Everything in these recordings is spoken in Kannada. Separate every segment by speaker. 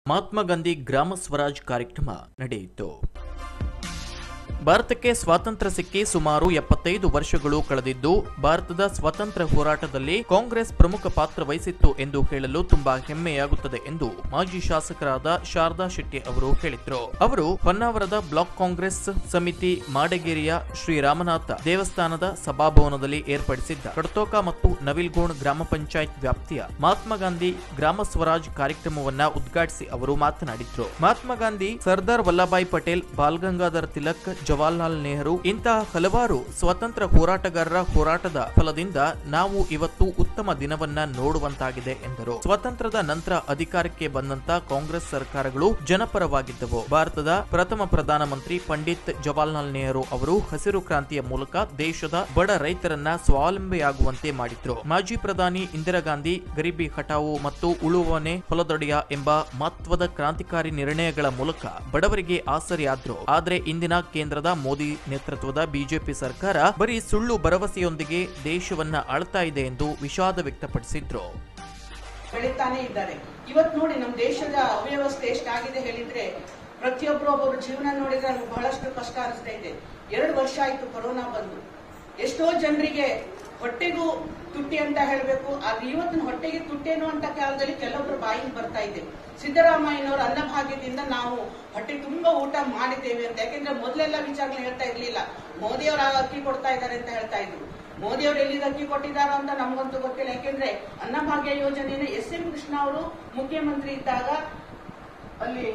Speaker 1: ಮಹಾತ್ಮ ಗಾಂಧಿ ಗ್ರಾಮ ಸ್ವರಾಜ್ ಕಾರ್ಯಕ್ರಮ ನಡೆಯಿತು ಭಾರತಕ್ಕೆ ಸ್ವಾತಂತ್ರ್ಯ ಸಿಕ್ಕಿ ಸುಮಾರು ಎಪ್ಪತ್ತೈದು ವರ್ಷಗಳು ಕಳೆದಿದ್ದು ಭಾರತದ ಸ್ವಾತಂತ್ರ್ಯ ಹೋರಾಟದಲ್ಲಿ ಕಾಂಗ್ರೆಸ್ ಪ್ರಮುಖ ಪಾತ್ರ ವಹಿಸಿತ್ತು ಎಂದು ಹೇಳಲು ತುಂಬಾ ಹೆಮ್ಮೆಯಾಗುತ್ತದೆ ಎಂದು ಮಾಜಿ ಶಾಸಕರಾದ ಶಾರದಾ ಶೆಟ್ಟಿ ಅವರು ಹೇಳಿದ್ರು ಅವರು ಹೊನ್ನಾವರದ ಬ್ಲಾಕ್ ಕಾಂಗ್ರೆಸ್ ಸಮಿತಿ ಮಾಡಗೇರಿಯ ಶ್ರೀರಾಮನಾಥ ದೇವಸ್ಥಾನದ ಸಭಾಭವನದಲ್ಲಿ ಏರ್ಪಡಿಸಿದ್ದ ಕಡ್ತೋಕ ಮತ್ತು ನವಿಲ್ಗೋಣ್ ಗ್ರಾಮ ಪಂಚಾಯತ್ ವ್ಯಾಪ್ತಿಯ ಮಹಾತ್ಮ ಗಾಂಧಿ ಗ್ರಾಮ ಸ್ವರಾಜ್ ಕಾರ್ಯಕ್ರಮವನ್ನ ಉದ್ಘಾಟಿಸಿ ಅವರು ಮಾತನಾಡಿದ್ರು ಮಹಾತ್ಮ ಗಾಂಧಿ ಸರ್ದಾರ್ ವಲ್ಲಭಾಯ್ ಪಟೇಲ್ ಬಾಲ್ ಗಂಗಾಧರ್ ತಿಲಕ್ ಜವಾಹರ್ಲಾಲ್ ನೆಹರು ಇಂತಹ ಹಲವಾರು ಸ್ವಾತಂತ್ರ್ಯ ಹೋರಾಟಗಾರರ ಹೋರಾಟದ ಫಲದಿಂದ ನಾವು ಇವತ್ತು ಉತ್ತಮ ದಿನವನ್ನ ನೋಡುವಂತಾಗಿದೆ ಎಂದರು ಸ್ವಾತಂತ್ರ್ಯದ ನಂತರ ಅಧಿಕಾರಕ್ಕೆ ಬಂದಂತ ಕಾಂಗ್ರೆಸ್ ಸರ್ಕಾರಗಳು ಜನಪರವಾಗಿದ್ದವು ಭಾರತದ ಪ್ರಥಮ ಪ್ರಧಾನಮಂತ್ರಿ ಪಂಡಿತ್ ಜವಾಹರ್ಲಾಲ್ ನೆಹರು ಅವರು ಹಸಿರು ಕ್ರಾಂತಿಯ ಮೂಲಕ ದೇಶದ ಬಡ ರೈತರನ್ನ ಸ್ವಾವಲಂಬಿಯಾಗುವಂತೆ ಮಾಡಿದ್ರು ಮಾಜಿ ಪ್ರಧಾನಿ ಇಂದಿರಾ ಗಾಂಧಿ ಗರೀಬಿ ಹಠಾವು ಮತ್ತು ಉಳುವನೆ ಹೊಲದೊಡೆಯ ಎಂಬ ಮಹತ್ವದ ಕ್ರಾಂತಿಕಾರಿ ನಿರ್ಣಯಗಳ ಮೂಲಕ ಬಡವರಿಗೆ ಆಸರಿಯಾದ್ರು ಆದ್ರೆ ಇಂದಿನ ಕೇಂದ್ರದ ಮೋದಿ ನೇತೃತ್ವದ ಬಿಜೆಪಿ ಸರ್ಕಾರ ಬರೀ ಸುಳ್ಳು ಭರವಸೆಯೊಂದಿಗೆ ದೇಶವನ್ನ ಆಳ್ತಾ ಇದೆ ಎಂದು ವಿಷಾದ ವ್ಯಕ್ತಪಡಿಸಿದ್ರು
Speaker 2: ಬೆಳೀತಾನೆ ಇದ್ದಾರೆ ಇವತ್ತು ನೋಡಿ ನಮ್ಮ ದೇಶದ ಅವ್ಯವಸ್ಥೆ ಎಷ್ಟಾಗಿದೆ ಹೇಳಿದ್ರೆ ಪ್ರತಿಯೊಬ್ಬರು ಒಬ್ಬರು ಜೀವನ ನೋಡಿದ್ರೆ ನಮ್ಗೆ ಬಹಳಷ್ಟು ಕಷ್ಟ ಅನಿಸ್ತಾ ಇದೆ ಎರಡು ವರ್ಷ ಆಯ್ತು ಕೊರೋನಾ ಬಂದು ಎಷ್ಟೋ ಜನರಿಗೆ ಹೊಟ್ಟೆಗೂ ತುಟ್ಟಿ ಅಂತ ಹೇಳಬೇಕು ಆದ್ರೆ ಇವತ್ತಿನ ಹೊಟ್ಟೆಗೆ ತುಟ್ಟೇನು ಅಂತ ಕಾಲದಲ್ಲಿ ಕೆಲವೊಬ್ರು ಬಾಯಿಗೆ ಬರ್ತಾ ಇದೆ ಸಿದ್ದರಾಮಯ್ಯನವರ ಅನ್ನಭಾಗ್ಯದಿಂದ ನಾವು ಹೊಟ್ಟೆ ತುಂಬಾ ಊಟ ಮಾಡಿದ್ದೇವೆ ಅಂತ ಯಾಕೆಂದ್ರೆ ಮೊದಲೆಲ್ಲ ವಿಚಾರಗಳು ಹೇಳ್ತಾ ಇರ್ಲಿಲ್ಲ ಮೋದಿಯವರು ಅಕ್ಕಿ ಕೊಡ್ತಾ ಇದ್ದಾರೆ ಅಂತ ಹೇಳ್ತಾ ಇದ್ರು ಮೋದಿಯವರು ಎಲ್ಲಿ ಅಕ್ಕಿ ಕೊಟ್ಟಿದ್ದಾರೋ ಅಂತ ನಮಗಂತೂ ಗೊತ್ತಿಲ್ಲ ಯಾಕೆಂದ್ರೆ ಅನ್ನಭಾಗ್ಯ ಯೋಜನೆಯನ್ನು ಎಸ್ ಎಂ ಕೃಷ್ಣ ಅವರು ಮುಖ್ಯಮಂತ್ರಿ ಇದ್ದಾಗ ಅಲ್ಲಿ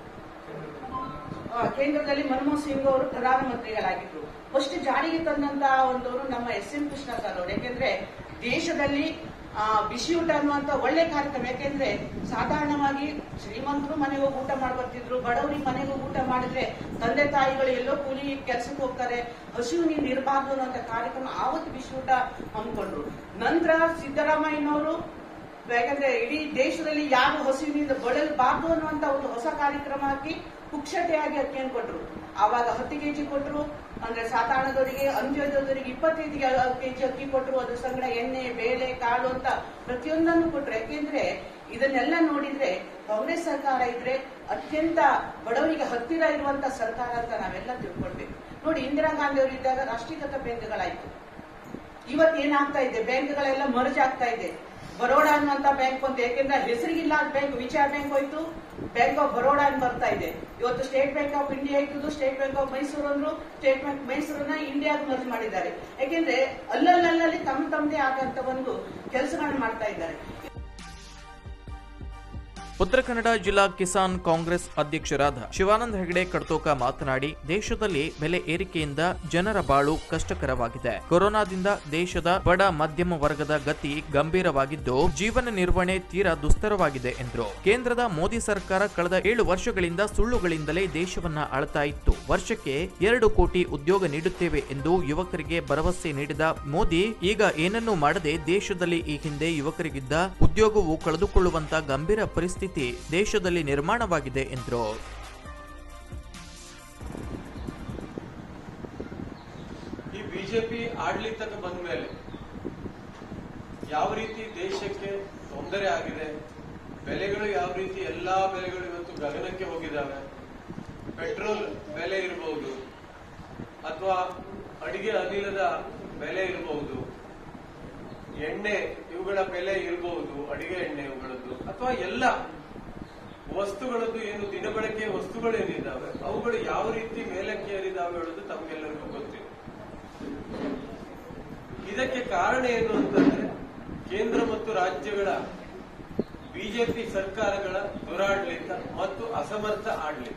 Speaker 2: ಆ, ಕೇಂದ್ರದಲ್ಲಿ ಮನಮೋಹನ್ ಸಿಂಗ್ ಅವರು ಪ್ರಧಾನಮಂತ್ರಿಗಳಾಗಿದ್ರು ಫಸ್ಟ್ ಜಾರಿಗೆ ತಂದಂತ ಒಂದವರು ನಮ್ಮ ಎಸ್ ಎಂ ಕೃಷ್ಣ ಸರ್ ಅವರು ಯಾಕೆಂದ್ರೆ ದೇಶದಲ್ಲಿ ಆ, ಬಿಸಿ ಊಟ ಅನ್ನುವಂತ ಒಳ್ಳೆ ಕಾರ್ಯಕ್ರಮ ಯಾಕೆಂದ್ರೆ ಸಾಧಾರಣವಾಗಿ ಶ್ರೀಮಂತರು ಮನೆಗೆ ಹೋಗಿ ಊಟ ಮಾಡಿ ಬರ್ತಿದ್ರು ಬಡವರಿಗೆ ಮನೆಗೆ ಹೋಗಿ ಊಟ ಮಾಡಿದ್ರೆ ತಂದೆ ತಾಯಿಗಳು ಎಲ್ಲೋ ಕೂಲಿ ಕೆಲ್ಸಕ್ಕೆ ಹೋಗ್ತಾರೆ ಹಸಿವು ನೀರು ಇರಬಾರ್ದು ಅನ್ನೋಂಥ ಕಾರ್ಯಕ್ರಮ ಆವತ್ತು ಬಿಸಿ ಊಟ ಹಮ್ಮಿಕೊಂಡ್ರು ನಂತರ ಸಿದ್ದರಾಮಯ್ಯನವರು ಯಾಕಂದ್ರೆ ಇಡೀ ದೇಶದಲ್ಲಿ ಯಾರು ಹಸಿವಿನಿಂದ ಬಳಲಬಾರ್ದು ಅನ್ನುವಂತ ಒಂದು ಹೊಸ ಕಾರ್ಯಕ್ರಮ ಹಾಕಿ ಪುಕ್ಷತೆಯಾಗಿ ಅಕ್ಕಿಯನ್ನು ಕೊಟ್ರು ಆವಾಗ ಹತ್ತು ಕೆಜಿ ಕೊಟ್ರು ಅಂದ್ರೆ ಸಾಧಾರಣದವರಿಗೆ ಅಂತ್ಯೋದಯದವರಿಗೆ ಇಪ್ಪತ್ತೈದು ಕೆಜಿ ಅಕ್ಕಿ ಕೊಟ್ರು ಅದ್ರ ಸಂಗಡ ಎಣ್ಣೆ ಬೇಳೆ ಕಾಳು ಅಂತ ಪ್ರತಿಯೊಂದನ್ನು ಕೊಟ್ರು ಯಾಕೆಂದ್ರೆ ಇದನ್ನೆಲ್ಲ ನೋಡಿದ್ರೆ ಕಾಂಗ್ರೆಸ್ ಸರ್ಕಾರ ಇದ್ರೆ ಅತ್ಯಂತ ಬಡವರಿಗೆ ಹತ್ತಿರ ಇರುವಂತ ಸರ್ಕಾರ ಅಂತ ನಾವೆಲ್ಲ ತಿಳ್ಕೊಳ್ಬೇಕು ನೋಡಿ ಇಂದಿರಾ ಗಾಂಧಿ ಅವರು ಇದ್ದಾಗ ರಾಷ್ಟ್ರೀಕೃತ ಬ್ಯಾಂಕ್ಗಳಾಯ್ತು ಇವತ್ತು ಏನಾಗ್ತಾ ಇದೆ ಬ್ಯಾಂಕ್ಗಳೆಲ್ಲ ಮರ್ಜ್ ಆಗ್ತಾ ಇದೆ ಬರೋಡಾ ಅನ್ನುವಂತ ಬ್ಯಾಂಕ್ ಬಂತು ಯಾಕೆಂದ್ರೆ ಹೆಸರಿಗಿಲ್ಲ ಬ್ಯಾಂಕ್ ವಿಚಾರ ಬ್ಯಾಂಕ್ ಹೋಯ್ತು ಬ್ಯಾಂಕ್ ಆಫ್ ಬರೋಡಾ ಅಂತ ಬರ್ತಾ ಇದೆ ಇವತ್ತು ಸ್ಟೇಟ್ ಬ್ಯಾಂಕ್ ಆಫ್ ಇಂಡಿಯಾ ಇತ್ತು ಸ್ಟೇಟ್ ಬ್ಯಾಂಕ್ ಆಫ್ ಮೈಸೂರು ಅಂದ್ರು ಸ್ಟೇಟ್ ಬ್ಯಾಂಕ್ ಮೈಸೂರನ್ನ ಇಂಡಿಯಾದ ಮರ್ಜ್ ಮಾಡಿದ್ದಾರೆ ಯಾಕೆಂದ್ರೆ ಅಲ್ಲಲ್ಲಲ್ಲಿ ತಮ್ಮ ತಮ್ಮದೇ ಆದಂತ ಒಂದು ಕೆಲಸಗಳನ್ನ ಮಾಡ್ತಾ ಇದ್ದಾರೆ
Speaker 1: ಉತ್ತರ ಕನ್ನಡ ಜಿಲ್ಲಾ ಕಿಸಾನ್ ಕಾಂಗ್ರೆಸ್ ಅಧ್ಯಕ್ಷರಾದ ಶಿವಾನಂದ ಹೆಗಡೆ ಕಡ್ತೋಕ ಮಾತನಾಡಿ ದೇಶದಲ್ಲಿ ಬೆಲೆ ಏರಿಕೆಯಿಂದ ಜನರ ಬಾಳು ಕಷ್ಟಕರವಾಗಿದೆ ಕೊರೋನಾದಿಂದ ದೇಶದ ಬಡ ಮಧ್ಯಮ ವರ್ಗದ ಗತಿ ಗಂಭೀರವಾಗಿದ್ದು ಜೀವನ ನಿರ್ವಹಣೆ ತೀರಾ ದುಸ್ತರವಾಗಿದೆ ಎಂದರು ಕೇಂದ್ರದ ಮೋದಿ ಸರ್ಕಾರ ಕಳೆದ ಏಳು ವರ್ಷಗಳಿಂದ ಸುಳ್ಳುಗಳಿಂದಲೇ ದೇಶವನ್ನ ಆಳ್ತಾ ಇತ್ತು ವರ್ಷಕ್ಕೆ ಎರಡು ಕೋಟಿ ಉದ್ಯೋಗ ನೀಡುತ್ತೇವೆ ಎಂದು ಯುವಕರಿಗೆ ಭರವಸೆ ನೀಡಿದ ಮೋದಿ ಈಗ ಏನನ್ನೂ ಮಾಡದೆ ದೇಶದಲ್ಲಿ ಈ ಹಿಂದೆ ಯುವಕರಿಗಿದ್ದ ಉದ್ಯೋಗವು ಕಳೆದುಕೊಳ್ಳುವಂತ ಗಂಭೀರ ಪರಿಸ್ಥಿತಿ ದೇಶದಲ್ಲಿ ನಿರ್ಮಾಣವಾಗಿದೆ ಎಂದರು
Speaker 3: ಈ ಬಿಜೆಪಿ ಆಡಳಿತಕ್ಕೆ ಬಂದ ಮೇಲೆ ಯಾವ ರೀತಿ ದೇಶಕ್ಕೆ ತೊಂದರೆ ಆಗಿದೆ ಬೆಲೆಗಳು ಯಾವ ರೀತಿ ಎಲ್ಲಾ ಬೆಲೆಗಳು ಇವತ್ತು ಗಗನಕ್ಕೆ ಹೋಗಿದ್ದಾವೆ ಪೆಟ್ರೋಲ್ ಬೆಲೆ ಇರಬಹುದು ಅಥವಾ ಅಡಿಗೆ ಅನಿಲದ ಬೆಲೆ ಇರಬಹುದು ಎಣ್ಣೆ ಇವುಗಳ ಬೆಲೆ ಇರಬಹುದು ಅಡಿಗೆ ಎಣ್ಣೆ ಇವುಗಳದ್ದು ಅಥವಾ ಎಲ್ಲ ವಸ್ತುಗಳದ್ದು ಏನು ದಿನಬಳಕೆ ವಸ್ತುಗಳೇನಿದ್ದಾವೆ ಅವುಗಳು ಯಾವ ರೀತಿ ಮೇಲಕ್ಕೆ ಏರಿದಾವೆ ಹೇಳೋದು ತಮಗೆಲ್ಲರಿಗೂ ಗೊತ್ತಿದೆ ಇದಕ್ಕೆ ಕಾರಣ ಏನು ಅಂತಂದ್ರೆ ಕೇಂದ್ರ ಮತ್ತು ರಾಜ್ಯಗಳ ಬಿಜೆಪಿ ಸರ್ಕಾರಗಳ ದುರಾಡಳಿತ ಮತ್ತು ಅಸಮರ್ಥ ಆಡಳಿತ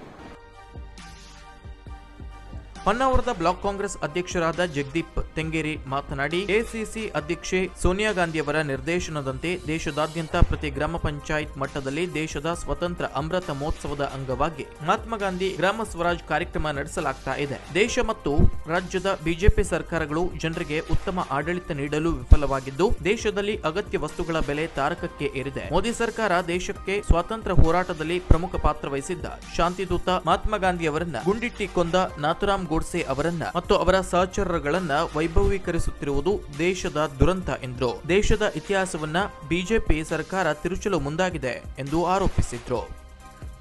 Speaker 1: ಹೊನ್ನಾವರದ ಬ್ಲಾಕ್ ಕಾಂಗ್ರೆಸ್ ಅಧ್ಯಕ್ಷರಾದ ಜಗದೀಪ್ ತೆಂಗೇರಿ ಮಾತನಾಡಿ ಎಸಿಸಿ ಅಧ್ಯಕ್ಷೆ ಸೋನಿಯಾ ಗಾಂಧಿಯವರ ನಿರ್ದೇಶನದಂತೆ ದೇಶದಾದ್ಯಂತ ಪ್ರತಿ ಗ್ರಾಮ ಪಂಚಾಯತ್ ಮಟ್ಟದಲ್ಲಿ ದೇಶದ ಸ್ವತಂತ್ರ ಅಮೃತ ಮಹೋತ್ಸವದ ಅಂಗವಾಗಿ ಮಹಾತ್ಮ ಗಾಂಧಿ ಗ್ರಾಮ ಸ್ವರಾಜ್ ಕಾರ್ಯಕ್ರಮ ನಡೆಸಲಾಗ್ತಾ ಇದೆ ದೇಶ ಮತ್ತು ರಾಜ್ಯದ ಬಿಜೆಪಿ ಸರ್ಕಾರಗಳು ಜನರಿಗೆ ಉತ್ತಮ ಆಡಳಿತ ನೀಡಲು ವಿಫಲವಾಗಿದ್ದು ದೇಶದಲ್ಲಿ ಅಗತ್ಯ ವಸ್ತುಗಳ ಬೆಲೆ ತಾರಕಕ್ಕೆ ಏರಿದೆ ಮೋದಿ ಸರ್ಕಾರ ದೇಶಕ್ಕೆ ಸ್ವಾತಂತ್ರ್ಯ ಹೋರಾಟದಲ್ಲಿ ಪ್ರಮುಖ ಪಾತ್ರ ವಹಿಸಿದ್ದ ಶಾಂತಿದೂತ ಮಹಾತ್ಮ ಗಾಂಧಿ ಅವರನ್ನ ಗುಂಡಿಟ್ಟಿ ಕೊಂದ ನಾಥುರಾಮ್ ಗೋಡ್ಸೆ ಅವರನ್ನ ಮತ್ತು ಅವರ ಸಹಚರಗಳನ್ನ ವೈಭವೀಕರಿಸುತ್ತಿರುವುದು ದೇಶದ ದುರಂತ ಎಂದರು ದೇಶದ ಇತಿಹಾಸವನ್ನ ಬಿಜೆಪಿ ಸರ್ಕಾರ ತಿರುಚಲು ಮುಂದಾಗಿದೆ ಎಂದು ಆರೋಪಿಸಿದ್ರು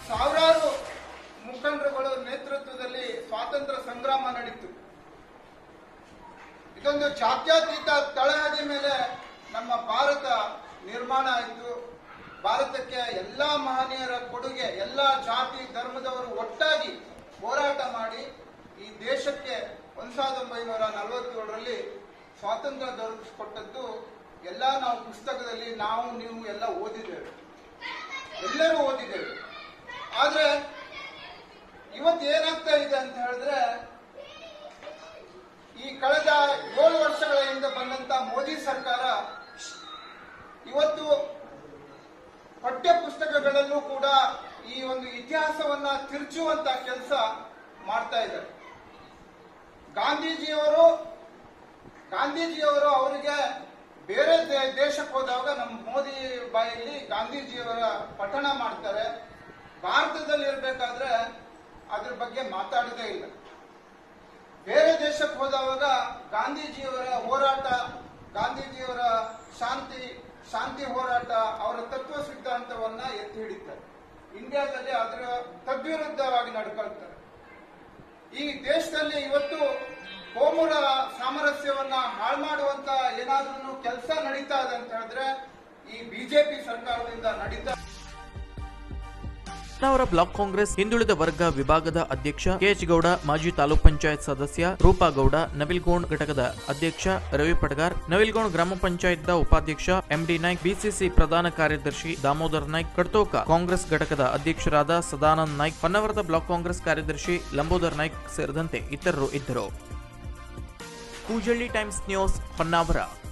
Speaker 4: ಸಾವಿರಾರು ಮುಖಂಡರುಗಳ ನೇತೃತ್ವದಲ್ಲಿ ಸ್ವಾತಂತ್ರ್ಯ ಸಂಗ್ರಾಮ ನಡೀತು ಇದೊಂದು ಜಾತ್ಯತೀತ ತಳಹದಿ ಮೇಲೆ ನಮ್ಮ ಭಾರತ ನಿರ್ಮಾಣ ಆಯಿತು ಭಾರತಕ್ಕೆ ಎಲ್ಲ ಮಹನೀಯರ ಕೊಡುಗೆ ಎಲ್ಲ ಜಾತಿ ಧರ್ಮದವರು ಒಟ್ಟಾಗಿ ಹೋರಾಟ ಮಾಡಿ ಈ ದೇಶಕ್ಕೆ ಒಂದ್ ಸಾವಿರದ ಒಂಬೈನೂರ ನಲವತ್ತೇಳರಲ್ಲಿ ಸ್ವಾತಂತ್ರ್ಯ ದೊರಕಿಸಿಕೊಟ್ಟದ್ದು ಎಲ್ಲ ನಾವು ಪುಸ್ತಕದಲ್ಲಿ ನಾವು ನೀವು ಎಲ್ಲ ಓದಿದ್ದೇವೆ ಎಲ್ಲರೂ ಓದಿದ್ದೇವೆ ಆದ್ರೆ ಇವತ್ತು ಏನಾಗ್ತಾ ಇದೆ ಅಂತ ಹೇಳಿದ್ರೆ ಈ ಕಳೆದ ಏಳು ವರ್ಷಗಳ ಹಿಂದೆ ಬಂದಂತ ಮೋದಿ ಸರ್ಕಾರ ಇವತ್ತು ಪಠ್ಯ ಪುಸ್ತಕಗಳಲ್ಲೂ ಕೂಡ ಈ ಒಂದು ಇತಿಹಾಸವನ್ನ ತಿರುಚುವಂತ ಕೆಲಸ ಮಾಡ್ತಾ ಇದ್ದಾರೆ ಗಾಂಧೀಜಿಯವರು ಗಾಂಧೀಜಿಯವರು ಅವರಿಗೆ ಬೇರೆ ದೇ- ದೇಶಕ್ಕೆ ಹೋದಾಗ ನಮ್ಮ ಮೋದಿ ಬಾಯಲ್ಲಿ ಗಾಂಧೀಜಿಯವರ ಪಠಣ ಮಾಡ್ತಾರೆ ಭಾರತದಲ್ಲಿ ಇರಬೇಕಾದ್ರೆ ಅದ್ರ ಬಗ್ಗೆ ಮಾತಾಡೋದೇ ಇಲ್ಲ ಬೇರೆ ದೇಶಕ್ಕೆ ಹೋದವಾಗ ಗಾಂಧೀಜಿಯವರ ಹೋರಾಟ ಗಾಂಧೀಜಿಯವರ ಶಾಂತಿ ಶಾಂತಿ ಹೋರಾಟ ಅವರ ತತ್ವ ಸಿದ್ಧಾಂತವನ್ನ ಎತ್ತಿ ಹಿಡಿತಾರೆ ಇಂಡಿಯಾದಲ್ಲಿ ಅದರ ತದ್ವಿರುದ್ಧವಾಗಿ ನಡ್ಕೊಳ್ತಾರೆ ಈ ದೇಶದಲ್ಲಿ ಇವತ್ತು ಕೋಮುರ ಸಾಮರಸ್ಯವನ್ನ ಹಾಳು ಮಾಡುವಂತ ಏನಾದ್ರೂ ಕೆಲಸ ನಡೀತಾ ಇದೆ ಅಂತ ಹೇಳಿದ್ರೆ ಈ ಬಿಜೆಪಿ ಸರ್ಕಾರದಿಂದ ನಡೀತಾ
Speaker 1: ಅವರ ಬ್ಲಾಕ್ ಕಾಂಗ್ರೆಸ್ ಹಿಂದುಳಿದ ವರ್ಗ ವಿಭಾಗದ ಅಧ್ಯಕ್ಷ ಕೆಎಚ್ ಗೌಡ ಮಾಜಿ ತಾಲೂಕ್ ಪಂಚಾಯತ್ ಸದಸ್ಯ ರೂಪಾ ಗೌಡ ನವಿಲ್ಗೋಣ್ ಘಟಕದ ಅಧ್ಯಕ್ಷ ರವಿ ಪಡ್ಗಾರ್ ನವಿಲ್ಗೋಣ್ ಗ್ರಾಮ ಪಂಚಾಯತ್ ಉಪಾಧ್ಯಕ್ಷ ಎಂಡಿ ನಾಯ್ಕ್ ಬಿಸಿಸಿ ಪ್ರಧಾನ ಕಾರ್ಯದರ್ಶಿ ದಾಮೋದರ್ ನಾಯ್ಕ್ ಕಡ್ತೋಕ ಕಾಂಗ್ರೆಸ್ ಘಟಕದ ಅಧ್ಯಕ್ಷರಾದ ಸದಾನಂದ್ ನಾಯ್ಕ್ ಹೊನ್ನವರದ ಬ್ಲಾಕ್ ಕಾಂಗ್ರೆಸ್ ಕಾರ್ಯದರ್ಶಿ ಲಂಬೋದರ್ ನಾಯ್ಕ್ ಸೇರಿದಂತೆ ಇತರರು ಇದ್ದರು ಕೂಜಳ್ಳಿ ಟೈಮ್ಸ್ ನ್ಯೂಸ್ ಹೊನ್ನಾವರ